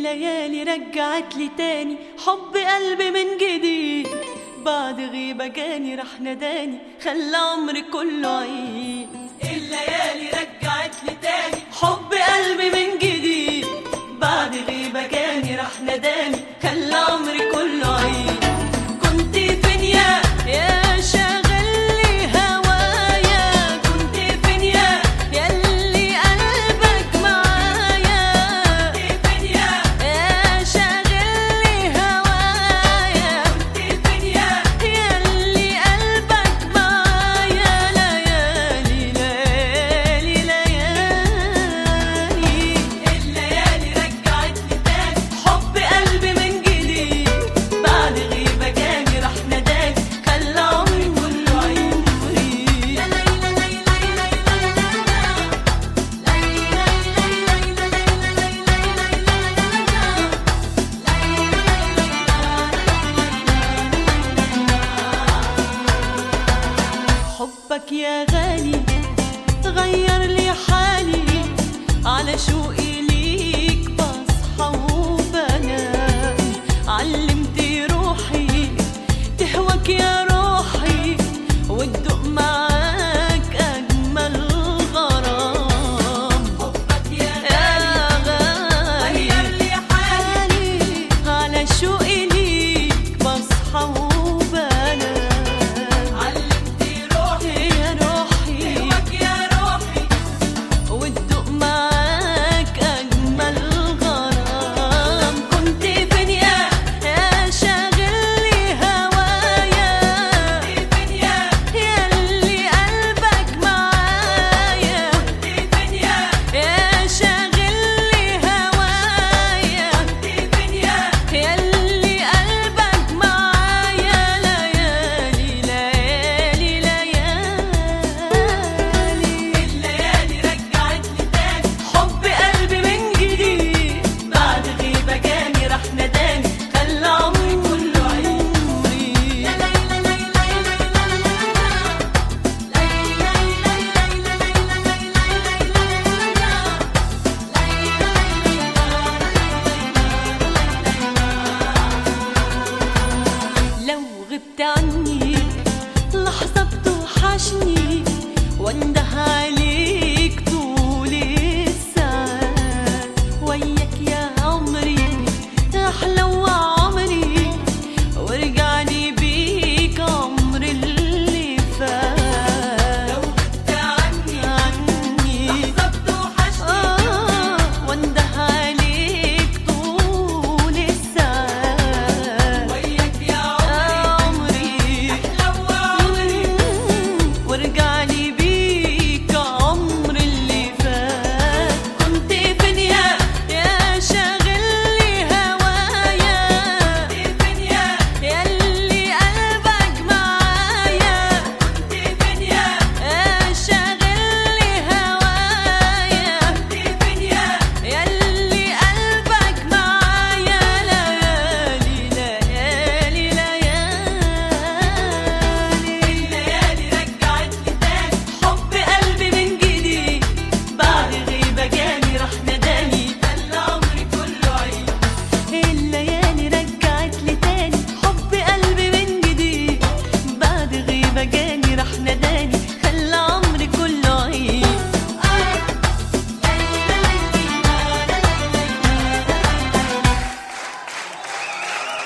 الليالي رجعت لي تاني حب قلبي من جديد بعد غيبة جاني راح نداني خلى عمري كله عيد الليالي رجعت لي تاني حب قلبي من جديد بعد غيبة جاني راح نداني خلى عمري كله عيد كنت فين يا يا شاغل لي هوايا كنت فين يا ياللي قلبك معايا كنت فين يا يا شاغل لي هوايا كنت فين يا ياللي قلبك معايا ليالي ليالي ليالي الليالي رجعت لي تاني حب قلبي من جديد بعد غيبة جاني راح نداني خلى عمري كله عمري لا لا لا لا لا لا حبك يا غالي غير لي حالي على شوقي